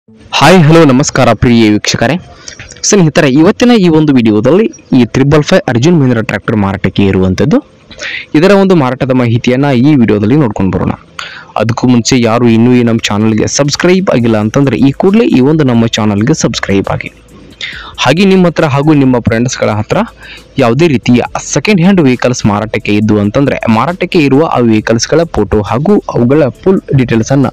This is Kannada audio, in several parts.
ಹಾಯ್ ಹಲೋ ನಮಸ್ಕಾರ ಪ್ರಿಯ ವೀಕ್ಷಕರೇ ಸ್ನೇಹಿತರೆ ಇವತ್ತಿನ ಈ ಒಂದು ವಿಡಿಯೋದಲ್ಲಿ ಈ triple five Arjun Mahindra tractor ಮಾರಾಟಕ್ಕೆ ಇರುವಂಥದ್ದು ಇದರ ಒಂದು ಮಾರಾಟದ ಮಾಹಿತಿಯನ್ನು ಈ ವಿಡಿಯೋದಲ್ಲಿ ನೋಡ್ಕೊಂಡು ಬರೋಣ ಅದಕ್ಕೂ ಮುಂಚೆ ಯಾರು ಇನ್ನೂ ಈ ನಮ್ಮ ಚಾನಲ್ಗೆ ಸಬ್ಸ್ಕ್ರೈಬ್ ಆಗಿಲ್ಲ ಅಂತಂದರೆ ಈ ಕೂಡಲೇ ಈ ಒಂದು ನಮ್ಮ ಚಾನಲ್ಗೆ ಸಬ್ಸ್ಕ್ರೈಬ್ ಆಗಿ ಹಾಗೆ ನಿಮ್ಮ ಹತ್ರ ಹಾಗೂ ನಿಮ್ಮ ಫ್ರೆಂಡ್ಸ್ಗಳ ಹತ್ರ ಯಾವುದೇ ರೀತಿಯ ಸೆಕೆಂಡ್ ಹ್ಯಾಂಡ್ ವೆಹಿಕಲ್ಸ್ ಮಾರಾಟಕ್ಕೆ ಇದ್ದು ಅಂತಂದರೆ ಮಾರಾಟಕ್ಕೆ ಇರುವ ಆ ವೆಹಿಕಲ್ಸ್ಗಳ ಫೋಟೋ ಹಾಗೂ ಅವುಗಳ ಫುಲ್ ಡೀಟೇಲ್ಸನ್ನು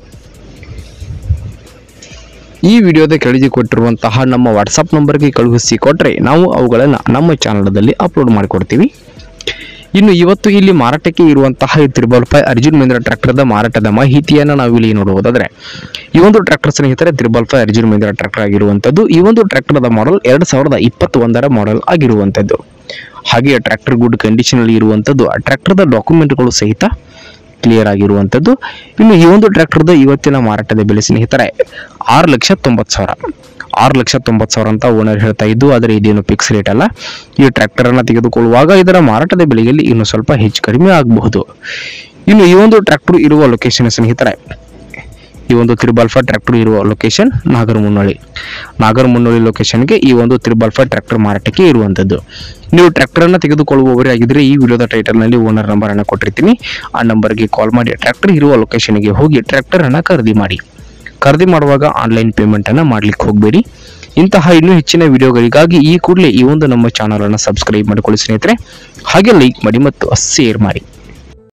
ಈ ವಿಡಿಯೋದ ಕೆಳಗೆ ಕೊಟ್ಟಿರುವಂತಹ ನಮ್ಮ ವಾಟ್ಸಪ್ ನಂಬರ್ಗೆ ಕಳುಹಿಸಿ ಕೊಟ್ಟರೆ ನಾವು ಅವುಗಳನ್ನು ನಮ್ಮ ಚಾನಲದಲ್ಲಿ ಅಪ್ಲೋಡ್ ಮಾಡಿಕೊಡ್ತೀವಿ ಇನ್ನು ಇವತ್ತು ಇಲ್ಲಿ ಮಾರಾಟಕ್ಕೆ ಇರುವಂತಹ ಈ ತ್ರಿಬಲ್ ಫೈವ್ ಅರ್ಜುನ್ ಮಹೀಂದ್ರ ಟ್ರ್ಯಾಕ್ಟರ್ದ ಮಾರಾಟದ ಮಾಹಿತಿಯನ್ನು ನಾವು ಇಲ್ಲಿ ನೋಡುವುದಾದರೆ ಈ ಒಂದು ಟ್ರ್ಯಾಕ್ಟರ್ ಸ್ನೇಹಿತರೆ triple five Arjun Mahindra tractor ಆಗಿರುವಂಥದ್ದು ಈ ಒಂದು ಟ್ರ್ಯಾಕ್ಟರ್ದ ಮಾಡೆಲ್ ಎರಡು ಸಾವಿರದ ಇಪ್ಪತ್ತೊಂದರ ಮಾಡೆಲ್ ಆಗಿರುವಂಥದ್ದು ಹಾಗೆ ಟ್ರ್ಯಾಕ್ಟರ್ ಗುಡ್ ಕಂಡೀಷನಲ್ಲಿ ಇರುವಂಥದ್ದು ಆ ಟ್ರ್ಯಾಕ್ಟರ್ದ ಡಾಕ್ಯುಮೆಂಟ್ಗಳು ಸಹಿತ ಕ್ಲಿಯರ್ ಆಗಿರುವಂಥದ್ದು ಇನ್ನು ಈ ಒಂದು ಟ್ರ್ಯಾಕ್ಟರ್ದ ಇವತ್ತಿನ ಮಾರಾಟದ ಬೆಲೆ ಸ್ನೇಹಿತರೆ ಆರು ಲಕ್ಷ ತೊಂಬತ್ತು ಸಾವಿರ ಆರು ಲಕ್ಷ ತೊಂಬತ್ತು ಸಾವಿರ ಅಂತ ಓನರ್ ಹೇಳ್ತಾ ಇದ್ದು ಆದರೆ ಇದೇನು ಫಿಕ್ಸ್ ರೇಟ್ ಅಲ್ಲ ಈ ಟ್ರ್ಯಾಕ್ಟರನ್ನು ತೆಗೆದುಕೊಳ್ಳುವಾಗ ಇದರ ಮಾರಾಟದ ಬೆಲೆಯಲ್ಲಿ ಇನ್ನು ಸ್ವಲ್ಪ ಹೆಚ್ಚು ಕಡಿಮೆ ಆಗಬಹುದು ಇನ್ನು ಈ ಒಂದು ಟ್ರ್ಯಾಕ್ಟರ್ ಇರುವ ಲೊಕೇಶನ್ ಸ್ನೇಹಿತರೆ ಈ ಒಂದು ತ್ರಿಬಲ್ಫಾ ಟ್ರ್ಯಾಕ್ಟರ್ ಇರುವ ಲೊಕೇಶನ್ ನಾಗರಮುನ್ನೋಳಿ ನಾಗರಮುನ್ನೋಳಿ ಲೊಕೇಶನ್ಗೆ ಈ ಒಂದು ತ್ರಿಬಲ್ಫಾ ಟ್ರ್ಯಾಕ್ಟರ್ ಮಾರಾಟಕ್ಕೆ ಇರುವಂಥದ್ದು ನೀವು ಟ್ರ್ಯಾಕ್ಟರನ್ನು ತೆಗೆದುಕೊಳ್ಳುವವರೇ ಆಗಿದ್ರೆ ಈ ವಿಡಿಯೋದ ಟೈಟಲ್ನಲ್ಲಿ ಓನರ್ ನಂಬರನ್ನು ಕೊಟ್ಟಿರ್ತೀನಿ ಆ ನಂಬರ್ಗೆ ಕಾಲ್ ಮಾಡಿ ಟ್ರ್ಯಾಕ್ಟರ್ ಇರುವ ಲೊಕೇಶನ್ಗೆ ಹೋಗಿ ಟ್ರ್ಯಾಕ್ಟರನ್ನು ಖರೀದಿ ಮಾಡಿ ಖರೀದಿ ಮಾಡುವಾಗ ಆನ್ಲೈನ್ ಪೇಮೆಂಟನ್ನು ಮಾಡ್ಲಿಕ್ಕೆ ಹೋಗಬೇಡಿ ಇಂತಹ ಇನ್ನೂ ಹೆಚ್ಚಿನ ವಿಡಿಯೋಗಳಿಗಾಗಿ ಈ ಕೂಡಲೇ ಈ ಒಂದು ನಮ್ಮ ಚಾನಲನ್ನು ಸಬ್ಸ್ಕ್ರೈಬ್ ಮಾಡಿಕೊಳ್ಳಿ ಸ್ನೇಹಿತರೆ ಹಾಗೆ ಲೈಕ್ ಮಾಡಿ ಮತ್ತು ಶೇರ್ ಮಾಡಿ